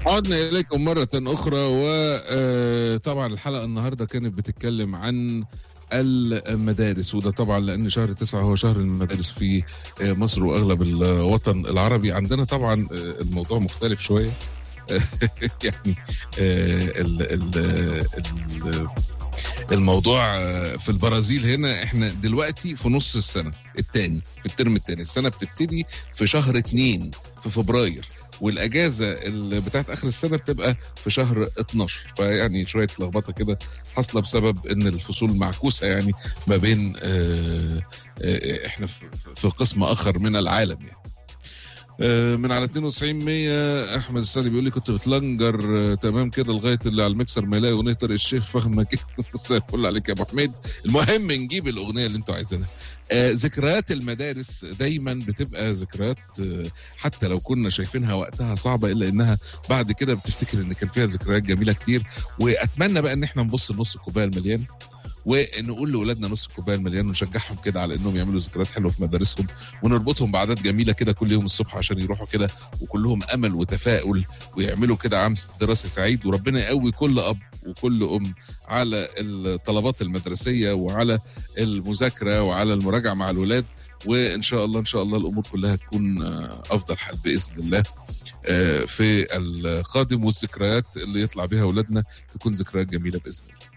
عدنا إليكم مرة أخرى وطبعا الحلقة النهاردة كانت بتتكلم عن المدارس وده طبعا لأن شهر تسعة هو شهر المدارس في مصر وأغلب الوطن العربي عندنا طبعا الموضوع مختلف شوية يعني ال ال ال الموضوع في البرازيل هنا احنا دلوقتي في نص السنة الثاني في الترم الثاني السنة بتبتدي في شهر اتنين في فبراير والاجازه اللي بتاعت اخر السنه بتبقى في شهر 12 فيعني شويه لخبطه كده حاصله بسبب ان الفصول معكوسه يعني ما بين آآ آآ احنا في قسم اخر من العالم يعني من على 92 100 احمد السالي بيقول لي كنت بتلنجر تمام كده لغايه اللي على المكسر ما يلاقي اغنيه طارق الشيخ فاهمه كده مساء الفل عليك يا ابو حميد المهم نجيب الاغنيه اللي انتوا عايزينها آه ذكريات المدارس دايما بتبقى ذكريات آه حتى لو كنا شايفينها وقتها صعبه الا انها بعد كده بتفتكر ان كان فيها ذكريات جميله كتير واتمنى بقى ان احنا نبص لنص الكوبايه المليان ونقول لاولادنا نص الكوبايه المليان ونشجعهم كده على انهم يعملوا ذكريات حلوه في مدارسهم ونربطهم بعادات جميله كده كل يوم الصبح عشان يروحوا كده وكلهم امل وتفاؤل ويعملوا كده عام دراسي سعيد وربنا يقوي كل اب وكل ام على الطلبات المدرسيه وعلى المذاكره وعلى المراجعه مع الولاد وان شاء الله ان شاء الله الامور كلها تكون افضل حال باذن الله في القادم والذكريات اللي يطلع بها اولادنا تكون ذكريات جميله باذن الله